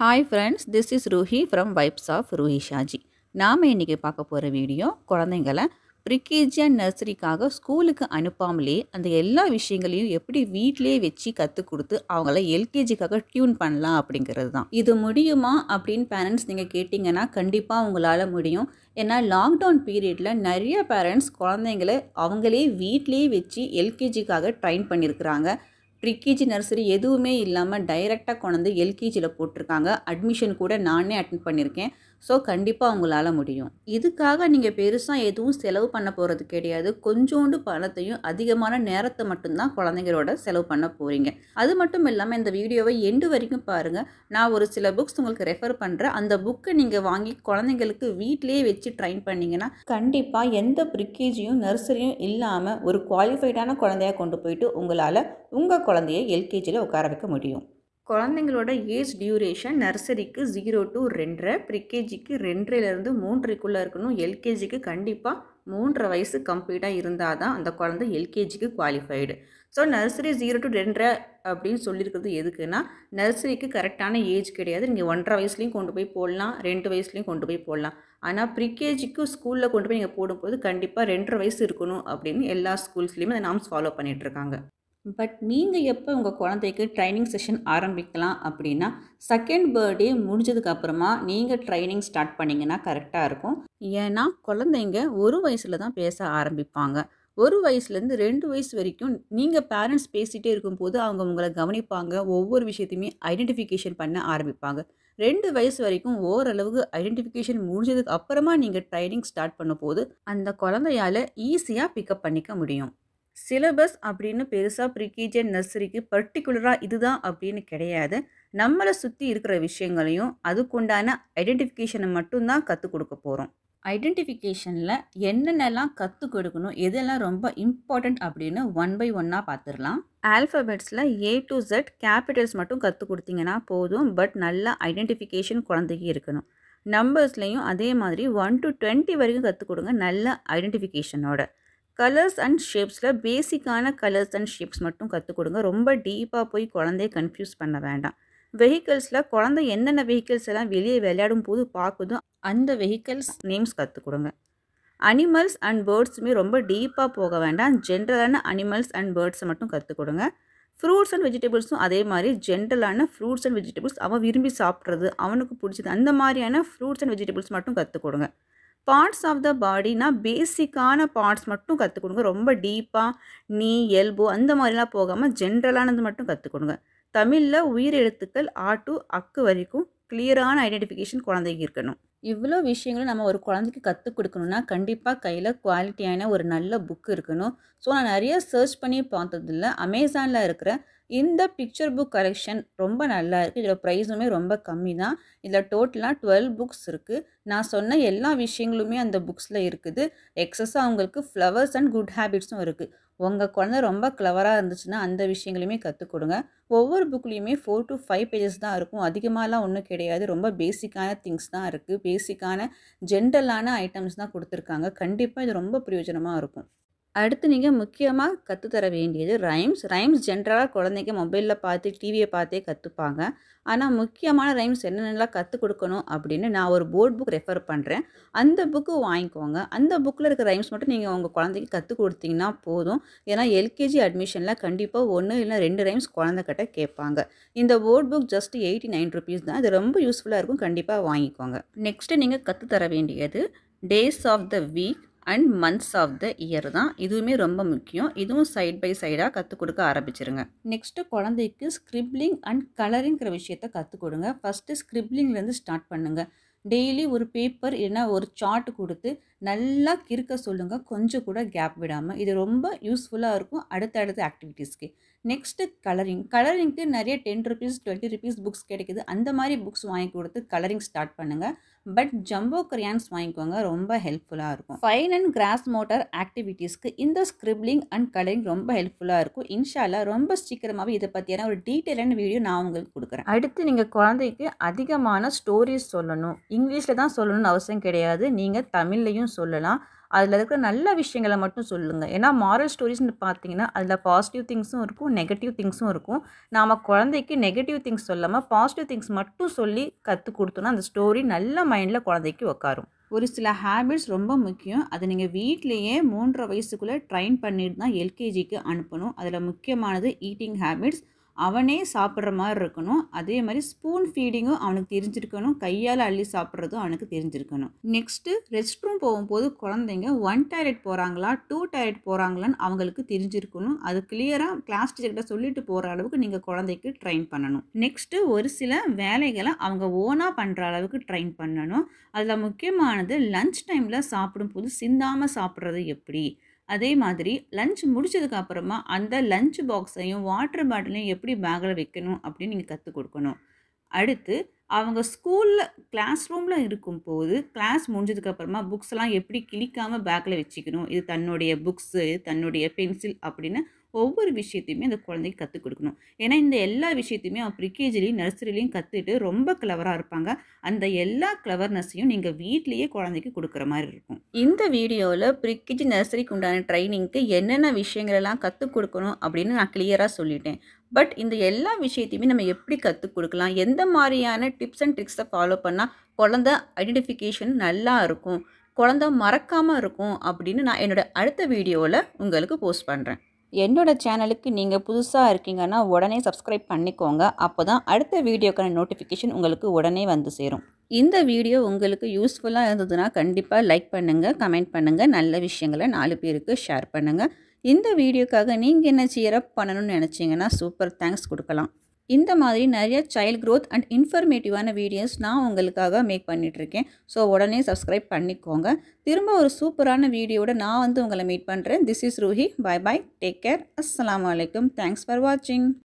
hi friends this is Ruhi from vibes of Ruhi Shaji நாம் இன்றைக்கி பார்க்க போகிற வீடியோ குழந்தைங்களை ப்ரிகேஜி அண்ட் நர்சரிக்காக ஸ்கூலுக்கு அனுப்பாமலே அந்த எல்லா விஷயங்களையும் எப்படி வீட்டிலே வச்சு கற்றுக் கொடுத்து அவங்கள எல்கேஜிக்காக டியூன் பண்ணலாம் அப்படிங்கிறது தான் இது முடியுமா அப்படின்னு பேரண்ட்ஸ் நீங்கள் கேட்டிங்கன்னா கண்டிப்பாக உங்களால் முடியும் ஏன்னா லாக்டவுன் பீரியடில் நிறைய பேரண்ட்ஸ் குழந்தைங்கள அவங்களே வீட்டிலே வச்சு எல்கேஜிக்காக ட்ரைன் பண்ணியிருக்கிறாங்க ப்ரிகேஜி நர்சரி எதுவுமே இல்லாமல் டைரெக்டாக கொண்டு எல்கேஜியில் போட்டிருக்காங்க அட்மிஷன் கூட நானே அட்டன் பண்ணியிருக்கேன் ஸோ கண்டிப்பாக உங்களால் முடியும் இதுக்காக நீங்கள் பெருசாக எதுவும் செலவு பண்ண போகிறது கிடையாது கொஞ்சோண்டு பணத்தையும் அதிகமான நேரத்தை மட்டும்தான் குழந்தைங்களோட செலவு பண்ண போகிறீங்க அது மட்டும் இல்லாமல் இந்த வீடியோவை எண்டு வரைக்கும் பாருங்கள் நான் ஒரு சில புக்ஸ் உங்களுக்கு ரெஃபர் பண்ணுறேன் அந்த புக்கை நீங்கள் வாங்கி குழந்தைங்களுக்கு வீட்டிலேயே வச்சு ட்ரைன் பண்ணிங்கன்னா கண்டிப்பாக எந்த ப்ரிகேஜியும் நர்சரியும் இல்லாமல் ஒரு குவாலிஃபைடான குழந்தையாக கொண்டு போயிட்டு உங்களால் உங்கள் குழந்தைய எல்கேஜியில் உட்கார வைக்க முடியும் குழந்தைங்களோட ஏஜ் டியூரேஷன் நர்சரிக்கு ஜீரோ டு ரெண்டரை ப்ரிகேஜிக்கு ரெண்டரைலேருந்து மூன்றரைக்குள்ளே இருக்கணும் எல்கேஜிக்கு கண்டிப்பாக மூன்றரை வயசு கம்ப்ளீட்டாக இருந்தால் தான் அந்த குழந்தை எல்கேஜிக்கு qualified so nursery zero to ரெண்டரை அப்படின்னு சொல்லியிருக்கிறது எதுக்குன்னா நர்சரிக்கு கரெக்டான ஏஜ் கிடையாது நீங்கள் ஒன்றரை வயசுலேயும் கொண்டு போய் போடலாம் ரெண்டு வயசுலேயும் கொண்டு போய் போடலாம் ஆனால் ப்ரிகேஜிக்கு ஸ்கூலில் கொண்டு போய் நீங்கள் போடும்போது கண்டிப்பாக ரெண்டரை வயசு இருக்கணும் அப்படின்னு எல்லா ஸ்கூல்ஸ்லேயுமே அந்த நாம்ஸ் ஃபாலோ பண்ணிகிட்ருக்காங்க பட் நீங்கள் எப்போ உங்கள் குழந்தைக்கு ட்ரைனிங் செஷன் ஆரம்பிக்கலாம் அப்படின்னா செகண்ட் பர்த்டே முடிஞ்சதுக்கு அப்புறமா நீங்கள் ட்ரைனிங் ஸ்டார்ட் பண்ணிங்கன்னா கரெக்டாக இருக்கும் ஏன்னா குழந்தைங்க ஒரு வயசில் தான் பேச ஆரம்பிப்பாங்க ஒரு வயசுலேருந்து ரெண்டு வயசு வரைக்கும் நீங்கள் பேரண்ட்ஸ் பேசிகிட்டே இருக்கும்போது அவங்க உங்களை கவனிப்பாங்க ஒவ்வொரு விஷயத்தையுமே ஐடென்டிஃபிகேஷன் பண்ண ஆரம்பிப்பாங்க ரெண்டு வயசு வரைக்கும் ஓரளவுக்கு ஐடென்டிஃபிகேஷன் முடிஞ்சதுக்கு அப்புறமா நீங்கள் ட்ரைனிங் ஸ்டார்ட் பண்ணும்போது அந்த குழந்தையால் ஈஸியாக பிக்கப் பண்ணிக்க முடியும் சிலபஸ் அப்படின்னு பெருசாக ப்ரிகேஜி அண்ட் நர்சரிக்கு பர்டிகுலராக இதுதான் அப்படின்னு கிடையாது நம்மளை சுற்றி இருக்கிற விஷயங்களையும் அதுக்குண்டான ஐடென்டிஃபிகேஷனை மட்டும்தான் கற்றுக் கொடுக்க போகிறோம் ஐடென்டிஃபிகேஷனில் என்னென்னலாம் கற்றுக் கொடுக்கணும் எதெல்லாம் ரொம்ப இம்பார்ட்டண்ட் அப்படின்னு ஒன் பை ஒன்னாக பார்த்துடலாம் ஆல்ஃபபெட்ஸில் ஏ டு ஜெட் கேபிட்டல்ஸ் மட்டும் கற்றுக் கொடுத்தீங்கன்னா போதும் பட் நல்ல ஐடென்டிஃபிகேஷன் குழந்தைக்கு இருக்கணும் நம்பர்ஸ்லேயும் அதே மாதிரி ஒன் டு டுவெண்ட்டி வரைக்கும் கற்றுக் கொடுங்க நல்ல ஐடென்டிஃபிகேஷனோட கலர்ஸ் அண்ட் ஷேப்ஸில் பேசிக்கான கலர்ஸ் அண்ட் ஷேப்ஸ் மட்டும் கற்றுக் கொடுங்க ரொம்ப டீப்பாக போய் குழந்தைய கன்ஃபியூஸ் பண்ண வேண்டாம் வெஹிக்கிள்ஸில் குழந்தை என்னென்ன வெஹிக்கிள்ஸ் எல்லாம் வெளியே விளையாடும் போது பார்க்குதோ அந்த வெஹிக்கிள்ஸ் நேம்ஸ் கற்றுக் கொடுங்க அனிமல்ஸ் அண்ட் பேர்ட்ஸுமே ரொம்ப டீப்பாக போக வேண்டாம் ஜென்ரலான அனிமல்ஸ் அண்ட் பேர்ட்ஸை மட்டும் கற்றுக் கொடுங்க ஃப்ரூட்ஸ் அண்ட் வெஜிடபிள்ஸும் அதே மாதிரி ஜென்ரலான ஃப்ரூட்ஸ் அண்ட் வெஜிடபிள்ஸ் அவன் விரும்பி சாப்பிட்றது அவனுக்கு பிடிச்சது அந்த மாதிரியான ஃப்ரூட்ஸ் அண்ட் வெஜிடபிள்ஸ் மட்டும் கற்றுக் கொடுங்க பார்ட்ஸ் ஆஃப் த பாடினா பேசிக்கான பார்ட்ஸ் மட்டும் கற்றுக் கொடுங்க ரொம்ப டீப்பாக நீ எல்போ அந்த மாதிரிலாம் போகாமல் ஜென்ரலானது மட்டும் கற்றுக் கொடுங்க தமிழில் உயிர் எழுத்துக்கள் ஆ டு அக்கு வரைக்கும் கிளியரான ஐடென்டிஃபிகேஷன் குழந்தைக்கு இருக்கணும் இவ்வளோ விஷயங்களும் நம்ம ஒரு குழந்தைக்கு கற்றுக் கொடுக்கணுன்னா கண்டிப்பாக கையில் குவாலிட்டியான ஒரு நல்ல புக் இருக்கணும் ஸோ நான் நிறைய சர்ச் பண்ணி பார்த்ததில்ல அமேசானில் இருக்கிற இந்த பிக்சர் புக் கலெக்ஷன் ரொம்ப நல்லா இருக்குது இதோட ப்ரைஸுமே ரொம்ப கம்மி தான் இதில் டோட்டலாக டுவெல் புக்ஸ் இருக்குது நான் சொன்ன எல்லா விஷயங்களுமே அந்த புக்ஸில் இருக்குது எக்ஸஸாக அவங்களுக்கு ஃப்ளவர்ஸ் அண்ட் குட் ஹேபிட்ஸும் இருக்குது உங்கள் குழந்தை ரொம்ப கிளவராக இருந்துச்சுன்னா அந்த விஷயங்களையுமே கற்றுக் கொடுங்க ஒவ்வொரு புக்லேயுமே ஃபோர் டு ஃபைவ் பேஜஸ் தான் இருக்கும் அதிகமாகலாம் ஒன்றும் கிடையாது ரொம்ப பேசிக்கான திங்ஸ் தான் இருக்குது பேசிக்கான ஜென்ரலான ஐட்டம்ஸ் தான் கொடுத்துருக்காங்க கண்டிப்பாக இது ரொம்ப பிரயோஜனமாக இருக்கும் அடுத்து நீங்கள் முக்கியமாக கற்றுத்தர வேண்டியது ரைம்ஸ் ரைம்ஸ் ஜென்ரலாக குழந்தைங்க மொபைலில் பார்த்து டிவியை பார்த்தே கற்றுப்பாங்க ஆனால் முக்கியமான ரைம்ஸ் என்னென்னலாம் கற்றுக் கொடுக்கணும் அப்படின்னு நான் ஒரு போர்ட் புக் ரெஃபர் பண்ணுறேன் அந்த புக்கு வாங்கிக்கோங்க அந்த புக்கில் இருக்கிற ரைம்ஸ் மட்டும் நீங்கள் உங்கள் குழந்தைக்கு கற்றுக் கொடுத்தீங்கன்னா போதும் ஏன்னா எல்கேஜி அட்மிஷனில் கண்டிப்பாக ஒன்று இல்லை ரெண்டு ரைம்ஸ் குழந்தைக்கிட்ட கேட்பாங்க இந்த board book just eighty nine rupees தான் இது ரொம்ப யூஸ்ஃபுல்லாக இருக்கும் கண்டிப்பாக வாங்கிக்கோங்க நெக்ஸ்ட்டு நீங்கள் கற்றுத்தர வேண்டியது days of the week and months of the year தான் இதுவுமே ரொம்ப முக்கியம் இதுவும் சைட் பை சைடாக கற்றுக் கொடுக்க ஆரம்பிச்சிருங்க நெக்ஸ்ட்டு குழந்தைக்கு ஸ்கிரிப்லிங் அண்ட் கலரிங்கிற விஷயத்த கற்றுக் கொடுங்க ஃபஸ்ட்டு ஸ்கிரிப்லிங்லேருந்து ஸ்டார்ட் பண்ணுங்கள் டெய்லி ஒரு பேப்பர் இல்லைன்னா ஒரு சார்ட் கொடுத்து நல்லா கிறுக்க சொல்லுங்கள் கொஞ்சம் கூட கேப் விடாமல் இது ரொம்ப யூஸ்ஃபுல்லாக இருக்கும் அடுத்தடுத்த ஆக்டிவிட்டீஸ்க்கு நெக்ஸ்ட்டு கலரிங் கலரிங்க்கு நிறைய ten rupees twenty rupees books கிடைக்குது அந்த மாதிரி புக்ஸ் வாங்கி கொடுத்து கலரிங் ஸ்டார்ட் பண்ணுங்கள் பட் ஜம்போ கிரையான்ஸ் வாங்கிக்கோங்க ரொம்ப ஹெல்ப்ஃபுல்லாக இருக்கும் ஃபைன் அண்ட் கிராஸ் மோட்டார் ஆக்டிவிட்டீஸ்க்கு இந்த ஸ்கிரிப்லிங் அண்ட் கலரிங் ரொம்ப ஹெல்ப்ஃபுல்லாக இருக்கும் இன்ஷால்லா ரொம்ப சீக்கிரமாகவே இதை பற்றியான ஒரு டீட்டெயிலான வீடியோ நான் உங்களுக்கு கொடுக்குறேன் அடுத்து நீங்கள் குழந்தைக்கு அதிகமான ஸ்டோரிஸ் சொல்லணும் இங்கிலீஷில் தான் சொல்லணும்னு அவசியம் கிடையாது நீங்கள் தமிழ்லையும் சொல்லலாம் அதில் இருக்கிற நல்ல விஷயங்களை மட்டும் சொல்லுங்கள் ஏன்னா மாரல் ஸ்டோரிஸ்னு பார்த்தீங்கன்னா அதில் பாசிட்டிவ் திங்ஸும் இருக்கும் நெகட்டிவ் திங்ஸும் இருக்கும் நாம் குழந்தைக்கு நெகட்டிவ் திங்ஸ் சொல்லாமல் பாசிட்டிவ் திங்ஸ் மட்டும் சொல்லி கற்றுக் கொடுத்தோன்னா அந்த ஸ்டோரி நல்ல மைண்டில் குழந்தைக்கு உட்காரும் ஒரு சில ஹேபிட்ஸ் ரொம்ப முக்கியம் அதை நீங்கள் வீட்லேயே மூன்றரை வயசுக்குள்ளே ட்ரைன் பண்ணிட்டு தான் எல்கேஜிக்கு அனுப்பணும் அதில் முக்கியமானது ஈட்டிங் ஹேபிட்ஸ் அவனே சாப்பிட்ற மாதிரி இருக்கணும் அதே மாதிரி ஸ்பூன் ஃபீடிங்கும் அவனுக்கு தெரிஞ்சிருக்கணும் கையால் அள்ளி சாப்பிட்றதும் அவனுக்கு தெரிஞ்சிருக்கணும் நெக்ஸ்ட்டு ரெஸ்ட் ரூம் போகும்போது குழந்தைங்க ஒன் டாய்லெட் போகிறாங்களா டூ டாய்லெட் போகிறாங்களான்னு அவங்களுக்கு தெரிஞ்சிருக்கணும் அது கிளியராக கிளாஸ் டீச்சர்கிட்ட சொல்லிட்டு போகிற அளவுக்கு நீங்கள் குழந்தைக்கு ட்ரெயின் பண்ணணும் நெக்ஸ்ட்டு ஒரு சில வேலைகளை அவங்க ஓனாக பண்ணுற அளவுக்கு ட்ரெயின் பண்ணணும் அதில் முக்கியமானது லஞ்ச் டைமில் சாப்பிடும்போது சிந்தாமல் சாப்பிட்றது எப்படி அதே மாதிரி லஞ்ச் முடிச்சதுக்கு அப்புறமா அந்த லஞ்ச் பாக்ஸையும் வாட்டர் பாட்டிலையும் எப்படி பேக்கில் வைக்கணும் அப்படின்னு நீங்கள் கற்றுக் கொடுக்கணும் அடுத்து அவங்க ஸ்கூலில் கிளாஸ் ரூமில் இருக்கும்போது கிளாஸ் முடிஞ்சதுக்கப்புறமா புக்ஸ்லாம் எப்படி கிழிக்காமல் பேக்கில் வச்சுக்கணும் இது தன்னுடைய புக்ஸு தன்னுடைய பென்சில் அப்படின்னு ஒவ்வொரு விஷயத்தையுமே அந்த குழந்தைக்கு கற்றுக் கொடுக்கணும் ஏன்னா இந்த எல்லா விஷயத்தையுமே அவன் ப்ரிகேஜிலையும் நர்சரிலையும் கற்றுட்டு ரொம்ப கிளவராக இருப்பாங்க அந்த எல்லா கிளவர்னஸையும் நீங்கள் வீட்லேயே குழந்தைக்கு கொடுக்குற மாதிரி இருக்கும் இந்த வீடியோவில் ப்ரிகேஜி நர்சரிக்கு உண்டான ட்ரைனிங்க்கு என்னென்ன விஷயங்களெல்லாம் கற்றுக் கொடுக்கணும் அப்படின்னு நான் கிளியராக சொல்லிட்டேன் பட் இந்த எல்லா விஷயத்தையுமே நம்ம எப்படி கற்றுக் கொடுக்கலாம் எந்த மாதிரியான டிப்ஸ் அண்ட் ட்ரிக்ஸை ஃபாலோ பண்ணால் குழந்த ஐடென்டிஃபிகேஷன் நல்லா இருக்கும் குழந்த மறக்காமல் இருக்கும் அப்படின்னு நான் என்னோட அடுத்த வீடியோவில் உங்களுக்கு போஸ்ட் பண்ணுறேன் என்னோட சேனலுக்கு நீங்கள் புதுசாக இருக்கீங்கன்னா உடனே சப்ஸ்கிரைப் பண்ணிக்கோங்க அப்போ தான் அடுத்த வீடியோக்கான நோட்டிஃபிகேஷன் உங்களுக்கு உடனே வந்து சேரும் இந்த வீடியோ உங்களுக்கு யூஸ்ஃபுல்லாக இருந்ததுன்னா கண்டிப்பாக லைக் பண்ணுங்கள் கமெண்ட் பண்ணுங்கள் நல்ல விஷயங்களை நாலு பேருக்கு ஷேர் பண்ணுங்கள் இந்த வீடியோக்காக நீங்கள் என்ன சியரப் பண்ணணும்னு நினச்சிங்கன்னா சூப்பர் தேங்க்ஸ் கொடுக்கலாம் இந்த மாதிரி நிறைய சைல்ட் க்ரோத் அண்ட் இன்ஃபர்மேட்டிவான வீடியோஸ் நான் உங்களுக்காக மேக் பண்ணிகிட்ருக்கேன் ஸோ உடனே சப்ஸ்கிரைப் பண்ணிக்கோங்க திரும்ப ஒரு சூப்பரான வீடியோட நான் வந்து உங்களை மீட் பண்ணுறேன் this is Ruhi bye bye take care அஸ்லாம் வலைக்கம் தேங்க்ஸ் ஃபார் வாட்சிங்